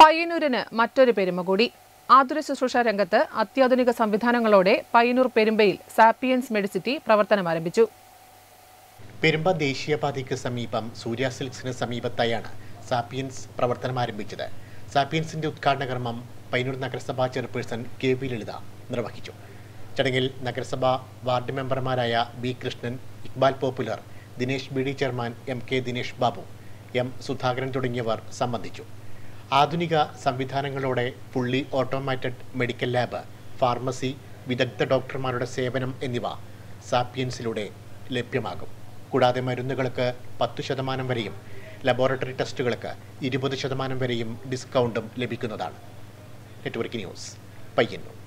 പയ്യന്നൂരിന് മറ്റൊരു പെരുമ കൂടി ആതുര ശുശ്രൂഷ രംഗത്ത് അത്യാധുനിക സംവിധാനങ്ങളോടെ പയ്യന്നൂർ പെരുമ്പയിൽ സാപ്പിയൻസ് മെഡിസിറ്റി പ്രവർത്തനം ആരംഭിച്ചു പെരുമ്പ ദേശീയപാതയ്ക്ക് സമീപം സൂര്യ സിൽക്സിന് സമീപത്തായാണ് സാപ്പിയൻസ് പ്രവർത്തനം ആരംഭിച്ചത് സാപ്പിയൻസിന്റെ ഉദ്ഘാടന കർമ്മം പയ്യന്നൂർ നഗരസഭാ ചെയർപേഴ്സൺ കെ വി ലളിത നിർവഹിച്ചു ചടങ്ങിൽ നഗരസഭാ വാർഡ് മെമ്പർമാരായ B Krishnan Iqbal Popular Dinesh B D chairman M K Dinesh Babu M Sudhakaran തുടങ്ങിയവർ സംബന്ധിച്ചു ആധുനിക സംവിധാനങ്ങളോടെ fully automated medical lab pharmacy വിദഗ്ധ ഡോക്ടർമാരുടെ സേവനം എന്നിവ സാപ്പിയൻസിലൂടെ ലഭ്യമാകും കൂടാതെ മരുന്നുകൾക്ക് പത്ത് ശതമാനം വരെയും ലബോറട്ടറി ടെസ്റ്റുകൾക്ക് ഇരുപത് ശതമാനം വരെയും ഡിസ്കൗണ്ടും ലഭിക്കുന്നതാണ് നെറ്റ്വർക്ക് ന്യൂസ് പയ്യന്നൂർ